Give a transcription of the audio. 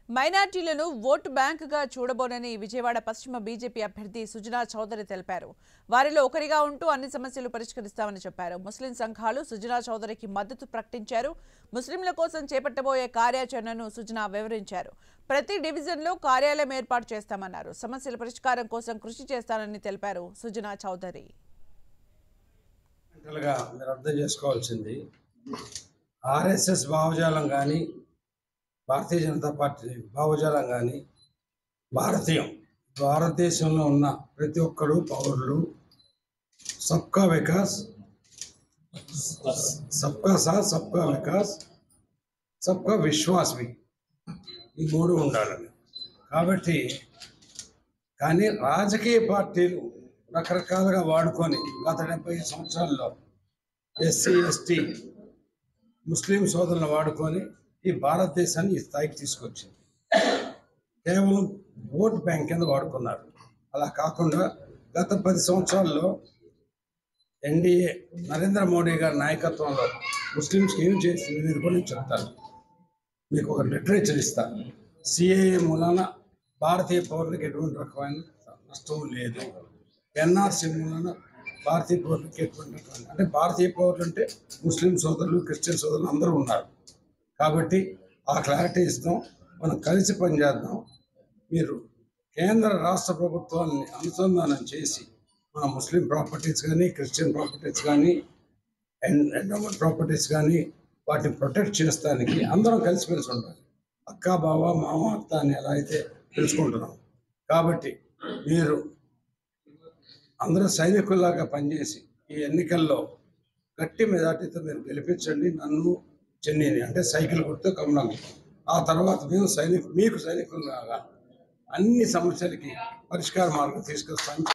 మైనార్టీలను vote బ్యాంకుగా చూడబోనని విజయవాడ పశ్చిమ BJP అభ్యర్థి సుజనా చౌదరి తెలిపారు వారిలో ఒకరిగా ఉంటూ అన్ని సమస్యలు పరిష్కరిస్తామని చెప్పారు ముస్లిం సంఘాలు సుజనా చౌదరికి మద్దతు ప్రకటించారు ముస్లింల కోసం చేపట్టబోయే కార్యాచరణను సుజనా వివరించారు ప్రతి డివిజన్లో కార్యాలయం ఏర్పాటు చేస్తామన్నారు సమస్యల పరిష్కారం కోసం కృషి చేస్తానని తెలిపారు సుజనా చౌదరి గా మీరు అర్థం చేసుకోవాల్సింది ఆర్ఎస్ఎస్ భావజాలం కానీ భారతీయ జనతా పార్టీ భావజాలం కానీ భారతీయం భారతదేశంలో ఉన్న ప్రతి ఒక్కరు పౌరులు సబ్కా వికాస్ సబ్కా సాత్ సబ్కా వికాస్ సబ్కా విశ్వాస్ బి ఈ మూడు ఉండాలని కాబట్టి కానీ రాజకీయ పార్టీలు రకరకాలుగా వాడుకొని గత డెబ్బై సంవత్సరాల్లో ఎస్సీ ఎస్టీ ముస్లిం సోదరులను వాడుకొని ఈ భారతదేశాన్ని ఈ స్థాయికి తీసుకొచ్చింది కేవలం ఓట్ బ్యాంక్ కింద వాడుకున్నారు అలా కాకుండా గత పది సంవత్సరాల్లో ఎన్డీఏ నరేంద్ర మోడీ గారి నాయకత్వంలో ముస్లింస్కి ఏం చేసింది మీరు కూడా నేను చెప్తాను మీకు ఒక లిటరేచర్ ఇస్తాను సిఏఏ మూలాన భారతీయ పౌరులకు ఎటువంటి రకమైన నష్టం లేదు ఎన్ఆర్సీ మూలాన భారతీయ పౌరులకు ఎటువంటి రకమైన అంటే భారతీయ పౌరులు అంటే ముస్లిం సోదరులు క్రిస్టియన్ సోదరులు అందరూ ఉన్నారు కాబట్టి ఆ క్లారిటీ ఇస్తాం మనం కలిసి పనిచేద్దాం మీరు కేంద్ర రాష్ట్ర ప్రభుత్వాన్ని అనుసంధానం చేసి మన ముస్లిం ప్రాపర్టీస్ కానీ క్రిస్టియన్ ప్రాపర్టీస్ కానీ ఎండోమెంట్ ప్రాపర్టీస్ కానీ వాటిని ప్రొటెక్ట్ చేస్తానికి అందరం కలిసిమెలిసి ఉండాలి అక్క బావ మామ అత్త అని ఎలా అయితే తెలుసుకుంటున్నాం కాబట్టి మీరు అందరూ సైనికుల్లాగా పనిచేసి ఈ ఎన్నికల్లో గట్టి మెజార్టీతో మీరు గెలిపించండి నన్ను చెన్నీని అంటే సైకిల్ గుర్తు కమలం ఆ తర్వాత మేము సైనికు మీకు సైనికుల్లాగా అన్ని సమస్యలకి పరిష్కార మార్గం తీసుకొస్తాం